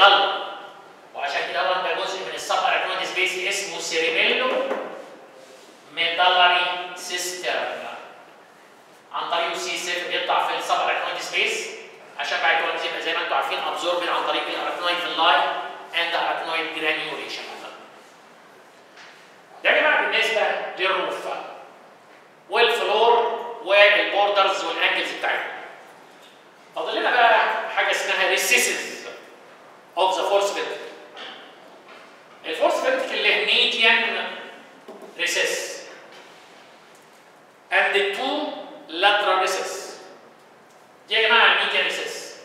مضل وعشان كده هو ده جزء من السب اركنويد سبيس اسمه سيريبيلو ميدالري سيسترن عن طريق سي 7 بيطلع في السب اركنويد سبيس عشان بعد كده يبقى زي ما انتم عارفين ابزوربد عن طريق الاركنويد فيلاي اند اركنويد جرانيوليشن ده يا جماعه بالنسبه للروف والفلور والبوردرز والانجلز بتاعتهم فاضل لنا بقى حاجه اسمها ريسيسز اوف ذا فورس فيلتر الفورس فيلتر اللي هي ميديان ريسيس and the two lateral recess دي يا جماعه الميديان ريسيس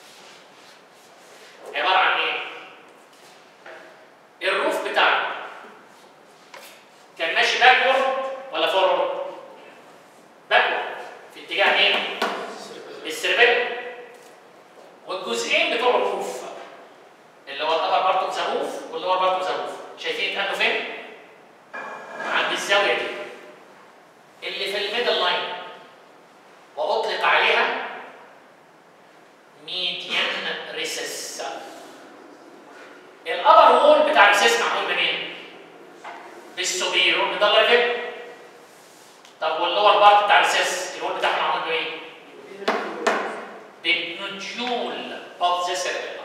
عباره عن ايه؟ الروف بتاعنا كان ماشي باكورد ولا فورورد؟ باكورد في اتجاه مين؟ السربيل والجزئين بتوع الروف اللي هو الابر بارت اوف ذا روف واللور بارت اوف ذا روف شايفين اتقابلوا فين؟ عند الزاويه دي اللي في الميدل لاين واطلق عليها ميديان ريسس الابر وول بتاع الريسس معمول منين؟ بالسوبيرو مدلر كده طب واللور بارت بتاع الريسس الوول بتاعها معمول بايه؟ بالنوديول اوف ذا سيربيلم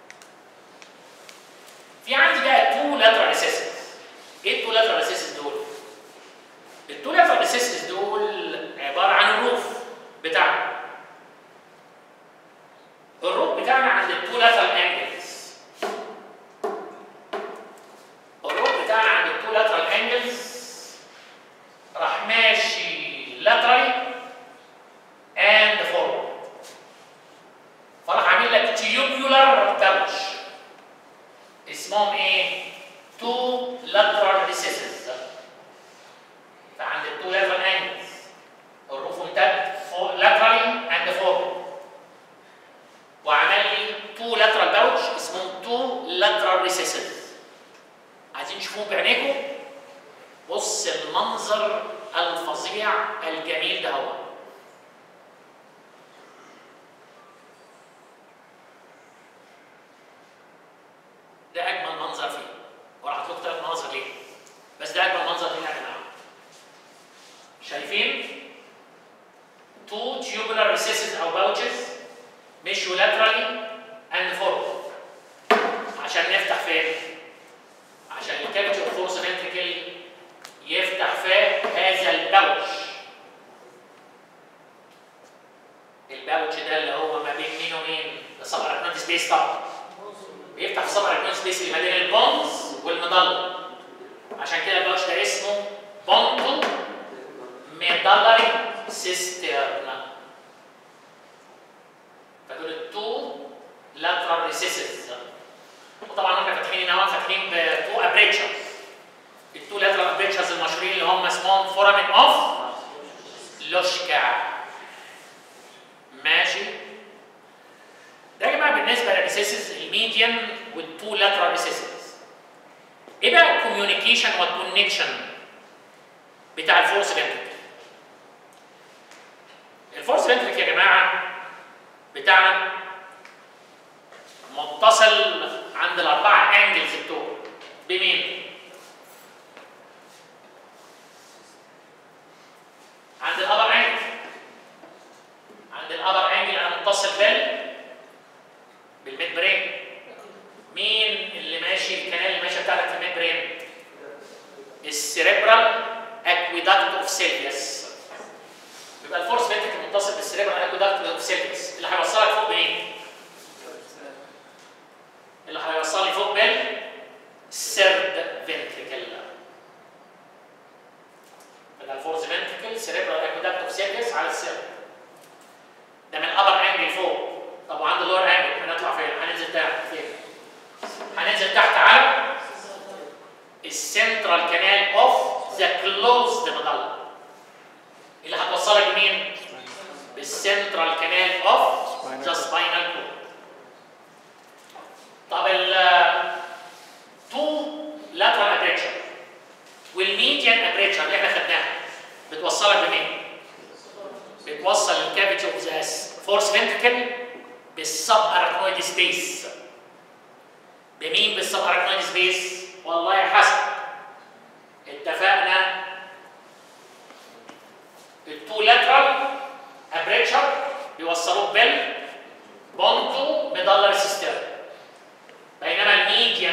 في عندي بقى تو لاترال ريسيسز ايه التو لاترال ريسيسز دول؟ التو لاترال ريسيسز دول عباره عن الروف بتاعنا الروف بتاعنا عند التو لاترال انجلز الروف بتاعنا عند التو لاترال انجلز راح ماشي لاترالي اند فورورد فراح عامل لك تيوبيولار باوتش اسمهم ايه؟ تو لاترال ريسيسز فعند التو لاترال انجلز الروف امتد لاترالي اند فورورد وعمل لي تو لاترال باوتش اسمهم تو لاترال ريسيسز عايزين تشوفوه بعينيكم بص المنظر الفظيع الجميل ده هو ده اجمل منظر فيه وراح لكم ثلاث مناظر ليه بس ده اجمل منظر ليه يا جماعه شايفين two tubular recesses او pouches مشوا laterally and forward عشان نفتح فين عشان الكابيتال فورس ventricle يفتح في هذا الباوتش الباوتش ده اللي هو ما بين مين ومين ده سبع اركان سبيس طبعا بيفتح في سبع اركان سبيس اللي ما بين البونز والمضله عشان كده الباوتش ده اسمه بونتو ميدالري سيسترن فدول التو لاترال ريسيسز وطبعا احنا فاتحين هنا فاتحين بتو ابريتشرز التو لاترال ابريتشرز المشهورين اللي هم اسمهم فورامين اوف لوشكا ماشي ده يا جماعه بالنسبه للريسيسز الميديان والتو لاترال ريسيسز ايه بقى الكوميونيكيشن والكونكشن بتاع الفورس فنتريكل الفورس فنتريكل يا جماعه بتاعنا متصل عند الاربعه انجلز بتوعه بمين؟ عند الابر انجل عند الابر انجل انا متصل بال بالميد برين مين اللي ماشي الكنال اللي ماشي بتاعتك في الميد برين؟ السيريبرال اكويداكت اوف سيلفيوس يبقى الفورس فيتك متصل بالسيريبرال اكويداكت اوف سيلفيوس اللي هيوصلك فوق بايه؟ اللي هيوصل لي فوق بال سيرد فنتريكل يبقى الفورس فنتريكل سيريبرال اكويداكت اوف سيلفيوس على السيرد ده من الابر انجل فوق طب وعند اللور انجل هنطلع فين؟ هننزل تحت فين؟ هننزل تحت على السنترال كانال اوف ذا كلوزد مضله اللي هتوصلك لمين؟ بالسنترال كانال اوف ذا سباينال كورد طب ال تو لاترال ابريتشر والميديان ابريتشر اللي احنا خدناها بتوصلك لمين؟ بتوصل الكافيتي اوف ذا فورس فنتريكل بالسب اركنويد سبيس بمين بالسب اراكنويد سبيس والله حسب اتفقنا التو لاترال ابريتشر بيوصلوك بال بونتو ميدالر سيستم بينما الميديان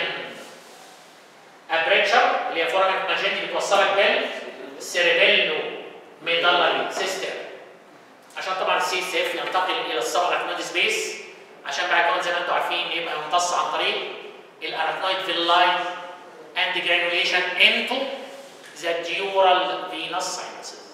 ابريتشر اللي هي فورامين ماجنتي بتوصلك بال السيربيلو ميدالري سيستم عشان طبعا السي اس اف ينتقل الى السب اراكنويد سبيس عشان بعد كده زي ما انتم عارفين يبقى يمتص عن طريق الارachnoid villi and granulation into the dural venous sinuses